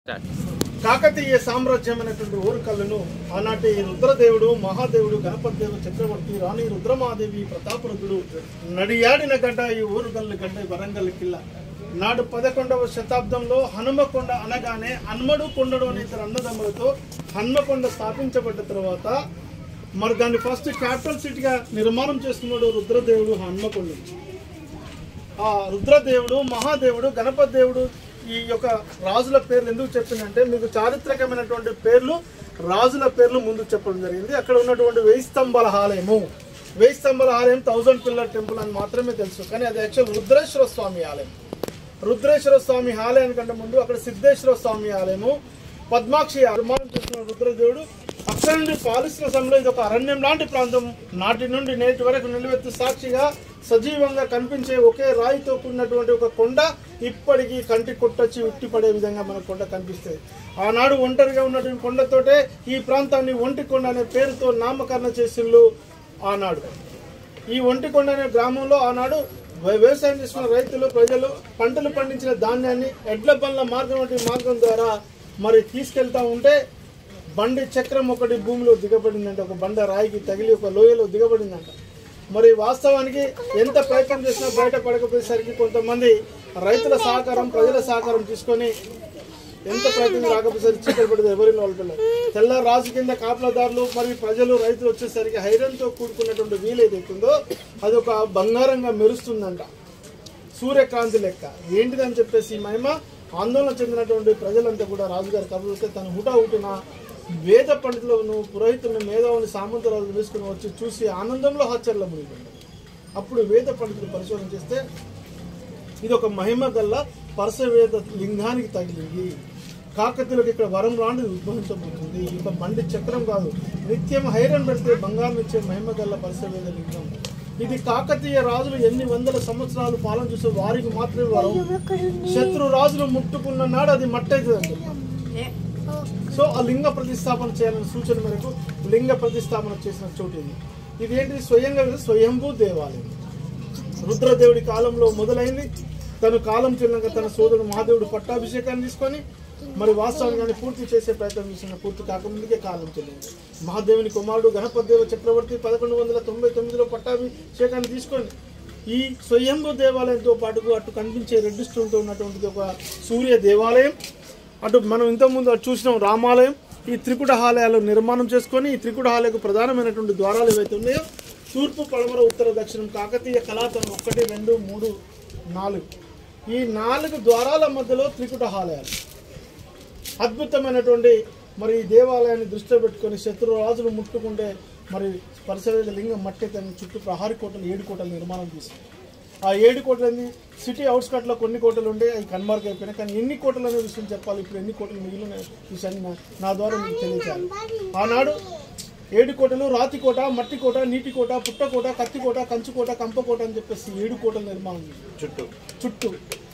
కాకతీయ సామ్రాజ్యం అనేటువంటి ఊరుకళ్ళను ఆనాటి రుద్రదేవుడు మహాదేవుడు గణపతి దేవుడు చక్రవర్తి రాణి రుద్రమాదేవి ప్రతాపరుద్రుడు నడియాడిన గడ్డ ఈ ఊరుగల్లు గడ్డ వరంగల్ కిల్ల నాడు పదకొండవ శతాబ్దంలో హనుమకొండ అనగానే హన్మడు కొండడు అనే ఇద్దరు అన్నదమ్ములతో హన్మకొండ స్థాపించబడ్డ తర్వాత మరి దాన్ని ఫస్ట్ క్యాపిటల్ సిటీగా నిర్మాణం చేస్తున్నాడు రుద్రదేవుడు హన్మకొండ ఆ రుద్రదేవుడు మహాదేవుడు గణపతి దేవుడు ఈ యొక్క రాజుల పేర్లు ఎందుకు చెప్పిందంటే మీకు చారిత్రకమైనటువంటి పేర్లు రాజుల పేర్లు ముందు చెప్పడం జరిగింది అక్కడ ఉన్నటువంటి వెయ్యి స్తంభాల ఆలయము వెయ్యి స్తంభాల ఆలయం థౌజండ్ పిల్లర్ టెంపుల్ అని మాత్రమే తెలుసు కానీ అది యాక్చువల్ రుద్రేశ్వర స్వామి ఆలయం రుద్రేశ్వర స్వామి ఆలయానికంటే ముందు అక్కడ సిద్ధేశ్వర స్వామి ఆలయము పద్మాక్షి నిర్మాణం చేసిన రుద్రదేవుడు అక్కడ నుండి పాలిస్తున్న సమయంలో ఇది ఒక అరణ్యం లాంటి ప్రాంతం నాటి నుండి నేటి వరకు నిలువెత్తు సాక్షిగా సజీవంగా కనిపించే ఒకే రాయితో కూడినటువంటి ఒక కొండ ఇప్పటికీ కంటి కొట్టొచ్చి ఉట్టిపడే విధంగా మన కొండ కనిపిస్తుంది ఆనాడు ఒంటరిగా ఉన్నటువంటి కొండతోటే ఈ ప్రాంతాన్ని ఒంటి కొండ అనే పేరుతో నామకరణ చేసిళ్ళు ఆనాడు ఈ ఒంటికొండ అనే గ్రామంలో ఆనాడు వ్య- వ్యవసాయం చేసిన రైతులు ప్రజలు పంటలు పండించిన ధాన్యాన్ని ఎడ్ల బండ్ల మార్గం వంటి మార్గం ద్వారా మరి తీసుకెళ్తా ఉంటే బండి చక్రం ఒకటి భూమిలో దిగబడిందంట ఒక బండ రాయికి తగిలి ఒక లోయలో దిగబడిందంట మరి వాస్తవానికి ఎంత ప్రయత్నం చేసినా బయట పడకపోయేసరికి కొంతమంది రైతుల సహకారం ప్రజల సహకారం తీసుకొని ఎంత ప్రయత్నం రాకపోయేసరికి చీకటి పడితే ఎవరి వాళ్ళు తెల్ల రాజు కింద కాపలాదారులు మరి ప్రజలు రైతులు వచ్చేసరికి హైరన్తో కూడుకున్నటువంటి వీలు ఏదైతుందో అది ఒక బంగారంగా మెరుస్తుందంట సూర్యకాంతి లెక్క ఏంటిదని చెప్పేసి ఈ మహిమ ఆందోళన చెందినటువంటి ప్రజలంతా కూడా రాజుగారి కబురు వస్తే తను హుటా హుటిన వేద పండితులను పురోహితులను మేధావుని సామంతరాలు వేసుకుని వచ్చి చూసి ఆనందంలో ఆశ్చర్యంలో మునిగిపోయాడు అప్పుడు వేద పండితులు పరిశోధన చేస్తే ఇది ఒక మహిమ గల్ల పరసవేద లింగానికి తగిలింది కాకతీయులకు ఇక్కడ వరం లాంటిది ఉద్భవించబోతుంది ఈ యొక్క బండి చక్రం కాదు నిత్యం హైరన్ పెడితే బంగారం ఇచ్చే మహిమ గల్ల పరసవేద లింగం ఇది కాకతీయ రాజులు ఎన్ని వందల సంవత్సరాలు పాలన చూసే వారికి మాత్రమే వరం శత్రు రాజులు ముట్టుకున్న నాడు అది మట్టవుతుంది సో ఆ లింగ ప్రతిష్టాపన చేయాలని సూచన మేరకు లింగ ప్రతిష్టాపన చేసిన చోటు ఇది ఇది ఏంటి స్వయంగా స్వయంభూ దేవాలయం రుద్రదేవుడి కాలంలో మొదలైంది తను కాలం చెల్లినాక తన సోదరుడు మహాదేవుడు పట్టాభిషేకాన్ని తీసుకొని మరి వాస్తవాన్ని పూర్తి చేసే ప్రయత్నం చేసిన పూర్తి కాకముందుకే కాలం చెల్లింది మహాదేవుని కుమారుడు గణపతిదేవ చక్రవర్తి పదకొండు వందల తొంభై తొమ్మిదిలో పట్టాభిషేకాన్ని తీసుకొని ఈ స్వయంభూ దేవాలయంతో పాటుకు అటు కనిపించే రెడ్డి స్టోన్తో ఉన్నటువంటిది ఒక సూర్య దేవాలయం అటు మనం ఇంతకుముందు అటు చూసినాం రామాలయం ఈ త్రికుట ఆలయాలు నిర్మాణం చేసుకొని ఈ త్రికుట ఆలయకు ప్రధానమైనటువంటి ద్వారాలు ఏవైతే ఉన్నాయో తూర్పు పడమర ఉత్తర దక్షిణం కాకతీయ కళాతనం ఒకటి రెండు మూడు నాలుగు ఈ నాలుగు ద్వారాల మధ్యలో త్రికుట ఆలయాలు అద్భుతమైనటువంటి మరి ఈ దేవాలయాన్ని దృష్టిలో పెట్టుకొని శత్రు రాజులు ముట్టుకుంటే మరి పరిసర లింగం మట్టి తన చుట్టూ ప్రహారీ కోటలు ఏడు కోటలు నిర్మాణం చేసింది ఆ ఏడు కోటలని సిటీ అవుట్స్కట్లో కొన్ని కోటలు ఉండే అవి కన్మార్క్ అయిపోయినాయి కానీ ఎన్ని కోటలు అనే విషయం చెప్పాలి ఇప్పుడు ఎన్ని కోటలు మిగిలిన విషయాన్ని నా- నా ద్వారా మీకు తెలియచాలి ఆనాడు ఏడు కోటలు రాతి కోట మట్టి కోట నీటి కోట పుట్టకోట కత్తికోట కంచుకోట కంపకోట అని చెప్పేసి ఏడు కోటలు నిర్మాణం చేసింది చుట్టూ చుట్టూ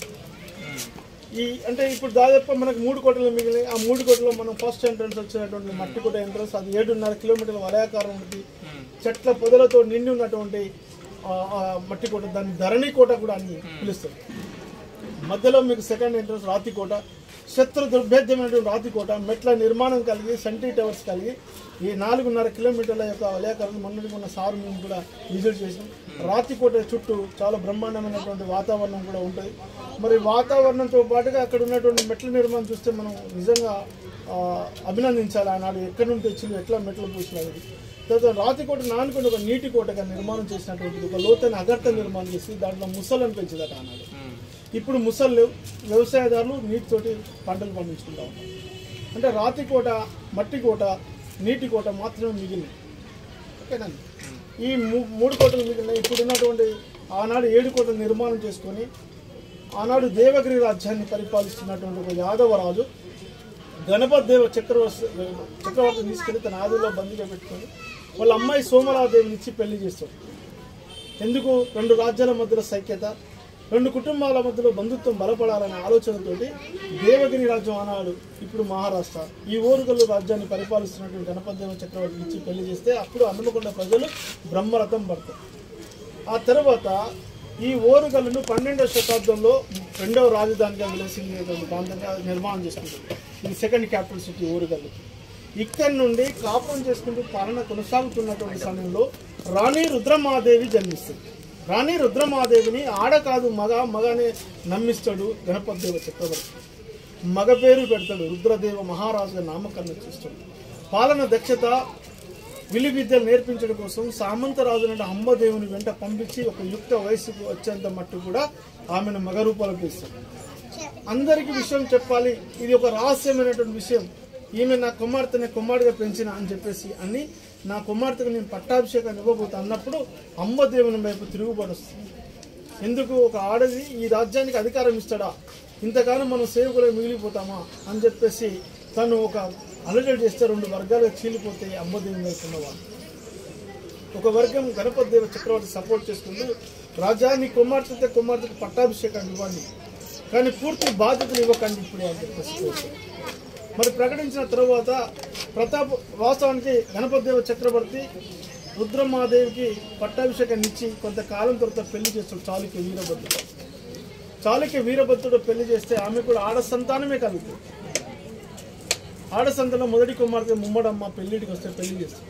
ఈ అంటే ఇప్పుడు దాదాపు మనకు మూడు కోటలు మిగిలినాయి ఆ మూడు కోటలో మనం ఫస్ట్ ఎంట్రన్స్ వచ్చినటువంటి మట్టి కోట ఎంట్రన్స్ అది ఏడున్నర కిలోమీటర్ల వలయాకారం ఉంటుంది చెట్ల పొదలతో నిండి ఉన్నటువంటి ఆ, ఆ మట్టి కోట దాన్ని ధరణి కోట కూడా అని పిలుస్తారు మధ్యలో మీకు సెకండ్ ఎంట్రన్స్ రాతి కోట శత్రు దుర్భేద్యమైనటువంటి రాతి కోట మెట్ల నిర్మాణం కలిగి సెంటీ టవర్స్ కలిగి ఈ నాలుగున్నర కిలోమీటర్ల యొక్క వలయాకారం మొన్నటి మొన్న సారు మేము కూడా విజిట్ చేసాం రాతి కోట చుట్టూ చాలా బ్రహ్మాండమైనటువంటి వాతావరణం కూడా ఉంటుంది మరి వాతావరణంతో పాటుగా అక్కడ ఉన్నటువంటి మెట్ల నిర్మాణం చూస్తే మనం నిజంగా ఆ, అభినందించాలి ఆనాడు ఎక్కడి నుండి తెచ్చింది ఎట్లా మెట్లు పూసినారు తర్వాత రాతి కోట నానుకొని ఒక నీటి కోటగా నిర్మాణం చేసినటువంటిది ఒక లోతైన అగర్త నిర్మాణం చేసి దాంట్లో ముసలను పెంచిందట ఆనాడు ఇప్పుడు ముసళ్ళు లేవు. వ్యవసాయదారులు నీటితోటి పంటలు పండించుకుంటా ఉంటారు అంటే రాతి కోట మట్టి కోట నీటి కోట మాత్రమే మిగిలింది ఓకేనండి ఈ మూ- మూడు కోటలు మిగిలినాయి ఇప్పుడు ఉన్నటువంటి ఆనాడు ఏడు కోటలు నిర్మాణం చేసుకొని ఆనాడు దేవగిరి రాజ్యాన్ని పరిపాలిస్తున్నటువంటి ఒక యాదవ రాజు గణపతి దేవ చక్రవర్తి చక్రవర్తిని తీసుకెళ్లి తన ఆదిలో బందీగా పెట్టుకొని వాళ్ళ అమ్మాయి సోమలాదేవిని ఇచ్చి పెళ్లి చేస్తాడు ఎందుకు రెండు రాజ్యాల మధ్యలో సైక్యత రెండు కుటుంబాల మధ్యలో బంధుత్వం బలపడాలనే ఆలోచనతోటి దేవగిరి రాజ్యం ఆనాడు ఇప్పుడు మహారాష్ట్ర ఈ ఓరుగల్లు రాజ్యాన్ని పరిపాలిస్తున్నటువంటి గణపతిదేవ చక్రవర్తిని ఇచ్చి పెళ్లి చేస్తే అప్పుడు హనుమకొండ ప్రజలు బ్రహ్మరథం పడతారు ఆ తర్వాత ఈ ఓరుగల్లును పన్నెండవ శతాబ్దంలో రెండవ రాజధానిగా విలసించేటువంటి ప్రాంతంగా నిర్మాణం చేసుకుంటుంది ఇది సెకండ్ క్యాపిటల్ సిటీ ఓరుగల్లు ఇక్కడి నుండి కాపురం చేసుకుంటూ పాలన కొనసాగుతున్నటువంటి సమయంలో రాణి రుద్రమాదేవి జన్మిస్తుంది రాణి రుద్రమాదేవిని ఆడ కాదు మగ మగనే నమ్మిస్తాడు గణపతి దేవ చక్రవర్తి మగ పేరు పెడతాడు రుద్రదేవ మహారాజుగా నామకరణం చేస్తాడు పాలన దక్షత విలి విద్యలు నేర్పించడం కోసం సామంతరాజు నుండి అంబదేవుని వెంట పంపించి ఒక యుక్త వయసుకు వచ్చేంత మట్టు కూడా ఆమెను మగ రూపాలు పిలుస్తాడు అందరికీ విషయం చెప్పాలి ఇది ఒక రహస్యమైనటువంటి విషయం ఈమె నా కుమార్తెని కుమారుడిగా పెంచిన అని చెప్పేసి అని నా కుమార్తెకు నేను పట్టాభిషేకాన్ని ఇవ్వబోతా అన్నప్పుడు అంబదేవుని వైపు తిరుగుబాటు వస్తుంది ఎందుకు ఒక ఆడది ఈ రాజ్యానికి అధికారం ఇస్తాడా ఇంతకాలం మనం సేవకులే మిగిలిపోతామా అని చెప్పేసి తను ఒక అలజడి చేస్తే రెండు వర్గాలుగా చీలిపోతే అంబదేవుని వైపు ఉన్నవాళ్ళు ఒక వర్గం గణపతి దేవ చక్రవర్తి సపోర్ట్ చేసుకుంటూ రాజా నీ కుమార్తె కుమార్తెకు పట్టాభిషేకాన్ని ఇవ్వండి కానీ పూర్తి బాధ్యతలు ఇవ్వకండి ఇప్పుడే అని చెప్పేసి కోరుతారు. మరి ప్రకటించిన తర్వాత ప్రతాప్ వాస్తవానికి గణపతి దేవ చక్రవర్తి రుద్రమాదేవికి పట్టాభిషేకాన్ని ఇచ్చి కొంతకాలం తర్వాత పెళ్లి చేస్తాడు చాళుక్య వీరభద్రుడు చాళుక్య వీరభద్రుడు పెళ్లి చేస్తే ఆమె కూడా ఆడ సంతానమే కలుగుతుంది ఆడ సంతానం మొదటి కుమార్తె ముమ్మడమ్మ పెళ్లిటికి వస్తే పెళ్లి చేస్తాడు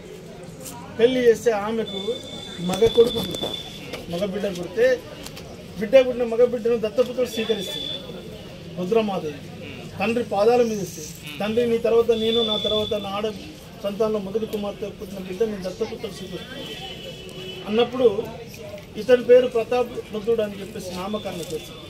పెళ్లి చేస్తే ఆమెకు మగ కొడుకు పుడతాడు మగ బిడ్డ పుడితే బిడ్డ పుట్టిన మగ బిడ్డను దత్తపుత్రుడు స్వీకరిస్తుంది రుద్రమాదేవి తండ్రి పాదాల మీద ఇస్తుంది తండ్రి నీ తర్వాత నేను నా తర్వాత నా ఆడ సంతానంలో మొదటి కుమార్తె పుట్టిన బిడ్డ నేను దత్తపుత్రుడు స్వీకరిస్తున్నాను అన్నప్పుడు ఇతని పేరు ప్రతాప్ రుద్రుడు అని చెప్పేసి నామకరణం చేస్తాడు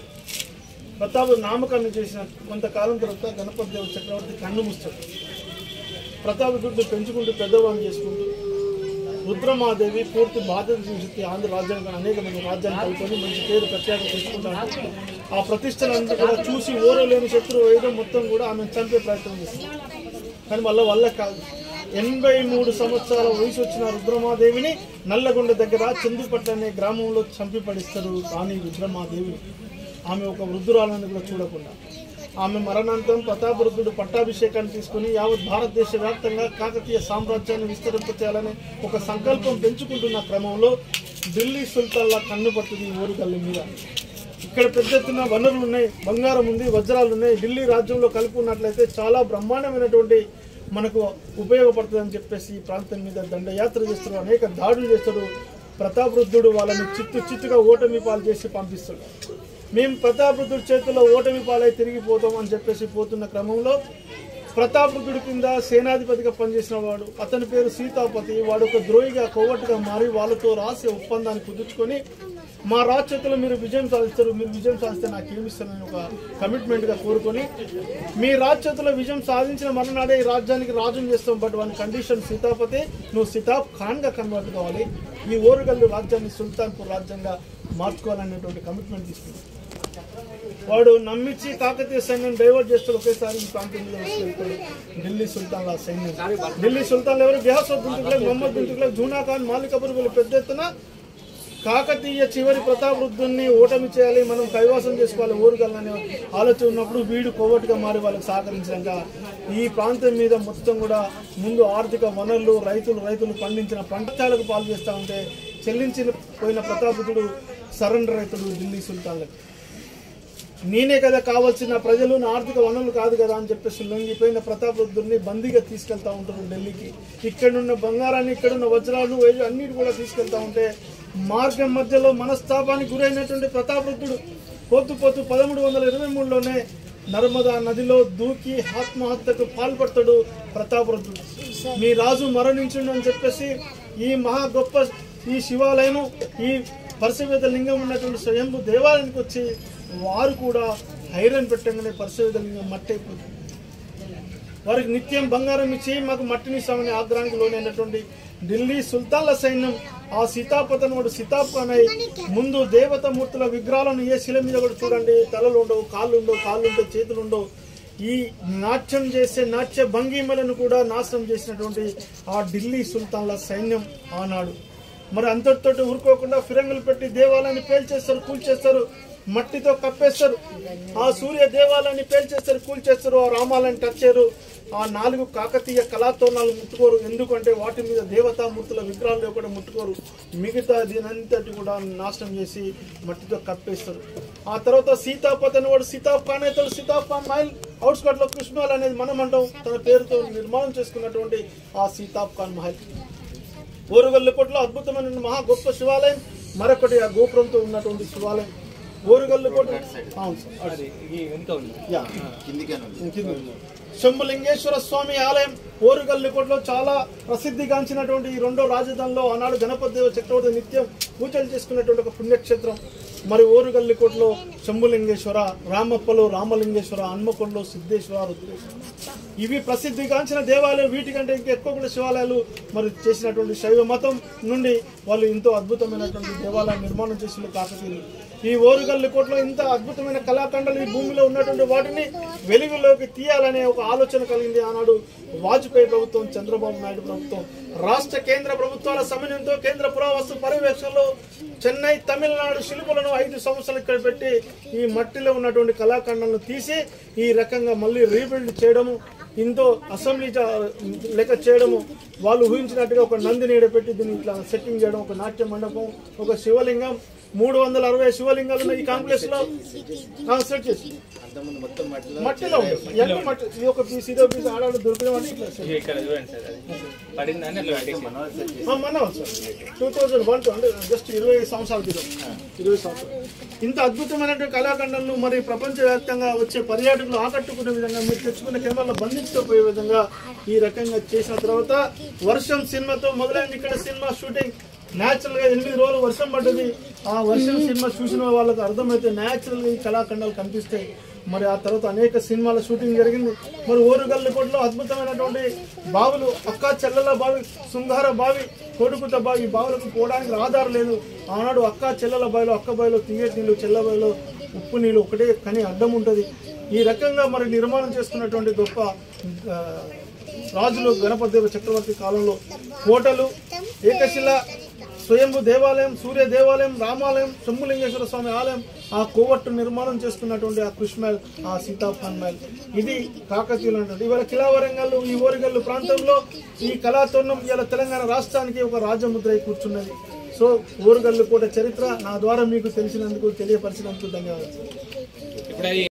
ప్రతాప్ నామకరణం చేసిన కొంతకాలం తర్వాత గణపతి దేవ చక్రవర్తి కన్ను మూస్తాడు ప్రతాప్ రుద్రుడు పెంచుకుంటూ పెద్దవాడిని చేసుకుంటూ రుద్రమాదేవి పూర్తి బాధ్యత చూసి ఆంధ్ర రాజ్యానికి అనేక మంది రాజ్యాన్ని కలుపుకొని మంచి పేరు ప్రత్యేక తెచ్చుకుంటాను ఆ ప్రతిష్టలంతా కూడా చూసి ఓరలేని శత్రువు వేయడం మొత్తం కూడా ఆమె చంపే ప్రయత్నం చేస్తుంది కానీ వాళ్ళ వల్ల కాదు ఎనభై మూడు సంవత్సరాల వయసు వచ్చిన రుద్రమాదేవిని నల్లగొండ దగ్గర చందుపట్ల అనే గ్రామంలో చంపి పడిస్తారు రాణి రుద్రమాదేవిని ఆమె ఒక వృద్ధురాలని కూడా చూడకుండా ఆమె మరణాంతరం ప్రతాపరుద్రుడు పట్టాభిషేకాన్ని తీసుకుని యావత్ భారతదేశ వ్యాప్తంగా కాకతీయ సామ్రాజ్యాన్ని విస్తరింపచేయాలని ఒక సంకల్పం పెంచుకుంటున్న క్రమంలో ఢిల్లీ సుల్తాన్ల కన్ను పడుతుంది ఈ ఓరుగల్లి మీద ఇక్కడ పెద్ద ఎత్తున వనరులు ఉన్నాయి బంగారం ఉంది వజ్రాలు ఉన్నాయి ఢిల్లీ రాజ్యంలో కలుపుకున్నట్లయితే చాలా బ్రహ్మాండమైనటువంటి మనకు ఉపయోగపడుతుంది అని చెప్పేసి ఈ ప్రాంతం మీద దండయాత్ర చేస్తాడు అనేక దాడులు చేస్తాడు ప్రతాపరుద్రుడు వాళ్ళని చిత్తు చిత్తుగా ఓటమి పాలు చేసి పంపిస్తాడు మేము ప్రతాపరుద్రుడి చేతుల్లో ఓటమి పాలై తిరిగిపోతాం అని చెప్పేసి పోతున్న క్రమంలో ప్రతాపరుద్రుడి కింద సేనాధిపతిగా పనిచేసిన వాడు అతని పేరు సీతాపతి వాడు ఒక ద్రోహిగా కొవ్వట్టుగా మారి వాళ్ళతో రాసే ఒప్పందాన్ని కుదుర్చుకొని మా రాజ్యతలో మీరు విజయం సాధిస్తారు మీరు విజయం సాధిస్తే నాకు ఏమిస్తానని ఒక కమిట్మెంట్గా కోరుకొని మీ రాజ్యతలో విజయం సాధించిన మరునాడే ఈ రాజ్యానికి రాజుని చేస్తాం బట్ వన్ కండిషన్ సీతాపతి నువ్వు సీతాబ్ ఖాన్గా కన్వర్ట్ కావాలి ఈ ఓరుగల్లు రాజ్యాన్ని సుల్తాన్పూర్ రాజ్యంగా మార్చుకోవాలనేటువంటి కమిట్మెంట్ తీసుకుంది వాడు నమ్మించి కాకతీయ సైన్యం డైవర్ట్ చేస్తాడు ఒకేసారి ఈ ప్రాంతం మీద వచ్చి వెళ్తాడు ఢిల్లీ సుల్తాన్ల సైన్యం ఢిల్లీ సుల్తాన్లు ఎవరు బిహాసద్ దుంతుకులే మొహమ్మద్ దుంతుకులే జూనా ఖాన్ మాలిక్ కపూర్ వీళ్ళు పెద్ద ఎత్తున కాకతీయ చివరి ప్రతాపరుద్రుని ఓటమి చేయాలి మనం కైవాసం చేసుకోవాలి ఊరుగలనే ఆలోచన ఉన్నప్పుడు వీడు కోవటిగా మారి వాళ్ళకి సహకరించాక ఈ ప్రాంతం మీద మొత్తం కూడా ముందు ఆర్థిక వనరులు రైతులు రైతులు పండించిన పంటలకు పాలు చేస్తూ ఉంటే చెల్లించిన పోయిన ప్రతాపరుద్రుడు సరెండర్ రైతుడు ఢిల్లీ సుల్తాన్లకు నేనే కదా కావాల్సిన ప్రజలు నా ఆర్థిక వనరులు కాదు కదా అని చెప్పేసి లొంగిపోయిన ప్రతాపరుద్రుని బందీగా తీసుకెళ్తా ఉంటారు ఢిల్లీకి ఇక్కడున్న బంగారాన్ని ఇక్కడున్న వజ్రాలు వేలు అన్నిటి కూడా తీసుకెళ్తా ఉంటే మార్గం మధ్యలో మనస్తాపానికి గురైనటువంటి ప్రతాపరుద్రుడు పోతూ పోతూ పదమూడు వందల ఇరవై మూడులోనే నర్మదా నదిలో దూకి ఆత్మహత్యకు పాల్పడతాడు ప్రతాపరుద్రుడు మీ రాజు మరణించుండు అని చెప్పేసి ఈ మహా గొప్ప ఈ శివాలయం ఈ పరశువేద లింగం ఉన్నటువంటి స్వయంభు దేవాలయానికి వచ్చి వారు కూడా ఐరన్ పెట్టగానే పరశువేద లింగం మట్టి అయిపోతుంది వారికి నిత్యం బంగారం ఇచ్చి మాకు మట్టిని ఇస్తామని ఆగ్రహానికి లోనైనటువంటి ఢిల్లీ సుల్తాన్ల సైన్యం ఆ సీతాపతను వాడు సీతాప్ ఖాన్ అయి ముందు దేవత మూర్తుల విగ్రహాలను ఏ శిల మీద కూడా చూడండి తలలు ఉండవు కాళ్ళు ఉండవు కాళ్ళు ఉంటాయి చేతులు ఉండవు ఈ నాట్యం చేసే నాట్య భంగిమలను కూడా నాశనం చేసినటువంటి ఆ ఢిల్లీ సుల్తాన్ల సైన్యం ఆనాడు మరి అంతటితోటి ఊరుకోకుండా ఫిరంగులు పెట్టి దేవాలయాన్ని పేల్చేస్తారు కూల్చేస్తారు మట్టితో కప్పేస్తారు ఆ సూర్య దేవాలయాన్ని పేల్చేస్తారు కూల్చేస్తారు ఆ రామాలయాన్ని టచ్ చేయరు ఆ నాలుగు కాకతీయ కళాతోరణాలు ముట్టుకోరు ఎందుకంటే వాటి మీద దేవతామూర్తుల విగ్రహాలు కూడా ముట్టుకోరు మిగతా దీనంతటి కూడా నాశనం చేసి మట్టితో కప్పేస్తారు ఆ తర్వాత సీతాపత్ అనేవాడు సీతాబ్ ఖాన్ అవుతాడు సీతాబ్ ఖాన్ మైల్ అవుట్స్కట్ లో కృష్ణాల్ అనేది మనం అంటాం తన పేరుతో నిర్మాణం చేసుకున్నటువంటి ఆ సీతాబ్ ఖాన్ మహల్ ఓరుగల్లుకోటలో అద్భుతమైన మహా గొప్ప శివాలయం మరొకటి ఆ గోపురంతో ఉన్నటువంటి శివాలయం ఓరుగల్లుకోట అవును సార్ అది ఈ వెనుక ఉంది యా కిందికే ఉంది. శంభులింగేశ్వర స్వామి ఆలయం ఓరుగల్లుకోటలో చాలా ప్రసిద్ధిగాంచినటువంటి ఈ రెండో రాజధానిలో ఆనాడు గణపతి దేవ చక్రవర్తి నిత్యం పూజలు చేసుకున్నటువంటి ఒక పుణ్యక్షేత్రం మరి ఓరుగల్లికోటలో శంభులింగేశ్వర రామప్పలో రామలింగేశ్వర హన్మకొండలో సిద్ధేశ్వర రుద్రేశ్వర ఇవి ప్రసిద్ధిగాంచిన దేవాలయం వీటికంటే ఇంకా ఎక్కువ కూడా శివాలయాలు మరి చేసినటువంటి శైవ మతం నుండి వాళ్ళు ఎంతో అద్భుతమైనటువంటి దేవాలయం నిర్మాణం చేసిన కాకతీయులు ఈ ఓరుగల్లికోటలో ఇంత అద్భుతమైన కళాఖండాలు ఈ భూమిలో ఉన్నటువంటి వాటిని వెలుగులోకి తీయాలనే ఒక ఆలోచన కలిగింది ఆనాడు వాజ్పేయి ప్రభుత్వం చంద్రబాబు నాయుడు ప్రభుత్వం రాష్ట్ర కేంద్ర ప్రభుత్వాల సమన్వయంతో కేంద్ర పురావస్తు పర్యవేక్షణలో చెన్నై తమిళనాడు శిల్పులను ఐదు సంవత్సరాలు ఇక్కడ పెట్టి ఈ మట్టిలో ఉన్నటువంటి కళాఖండాలను తీసి ఈ రకంగా మళ్ళీ రీబిల్డ్ చేయడము ఇంతో అసెంబ్లీ చ- లెక్క చేయడము వాళ్ళు ఊహించినట్టుగా ఒక నందిని ఈడ పెట్టి దీన్ని ఇట్లా సెట్టింగ్ చేయడం ఒక నాట్య మండపం ఒక శివలింగం మూడు వందల అరవై శివలింగాలు ఉన్నాయి ఈ కాంప్లెక్స్ లో ఆ, సెట్ చేసి అంతకుముందు మొత్తం మట్టిలో మట్టిలో ఉంటుంది ఇవన్నీ మట్టి ఇది ఒక పీస్ ఇదో పీస్ ఆడాడు దొరికిన వాటి ఇట్లా set. ఇది ఇక్కడ చూడండి సార్ అది పడిందని అట్లా పెట్టేసి మనవాళ్ళు సెట్ చేసి ఆ, మన సార్ టూ థౌజండ్ వన్ అంటే జస్ట్ ఇరవై సంవత్సరాల క్రితం ఇరవై సంవత్సరాలు ఇంత అద్భుతమైనటువంటి కళాఖండాలను మరి ప్రపంచవ్యాప్తంగా వచ్చే పర్యాటకులు ఆకట్టుకునే విధంగా మీరు తెచ్చుకున్న కెమెరాలో బంధించకపోయే విధంగా ఈ రకంగా చేసిన తర్వాత వర్షం సినిమాతో మొదలైంది ఇక్కడ సినిమా షూటింగ్ న్యాచురల్ గా ఎనిమిది రోజులు వర్షం పడ్డది ఆ వర్షం సినిమా చూసిన వాళ్ళకి అర్థమైతే న్యాచురల్ గా ఈ కళాఖండాలు కనిపిస్తాయి మరి ఆ తర్వాత అనేక సినిమాల షూటింగ్ జరిగింది మరి ఓరుగల్లికోటలో అద్భుతమైనటువంటి బావులు అక్క చెల్లెల బావి శృంగార బావి కోడుకుత బావి ఈ బావులకు పోవడానికి ఆధారం లేదు ఆనాడు అక్క చెల్లెల బావిలో అక్క బావిలో తీయటి నీళ్ళు చెల్ల బావిలో ఉప్పు నీళ్ళు ఒకటే కానీ అడ్డం ఉంటుంది ఈ రకంగా మరి నిర్మాణం చేసుకున్నటువంటి గొప్ప ఆ, రాజులు గణపతి దేవ చక్రవర్తి కాలంలో కోటలు ఏకశిల స్వయంభు దేవాలయం సూర్య దేవాలయం రామాలయం శంభులింగేశ్వర స్వామి ఆలయం ఆ కోవట్టు నిర్మాణం చేసుకున్నటువంటి ఆ కృష్ణల్ ఆ సీతాఫాన్ మైల్ ఇది కాకతీయులు అంటారు ఇవాళ కిలావరంగల్ ఈ ఓరిగల్లు ప్రాంతంలో ఈ కళాతోరణం ఇవాళ తెలంగాణ రాష్ట్రానికి ఒక రాజముద్ర అయి కూర్చున్నది సో ఓరుగల్లు కూడా చరిత్ర నా ద్వారా మీకు తెలిసినందుకు తెలియపరిచినందుకు ధన్యవాదాలు ఇప్పుడు అది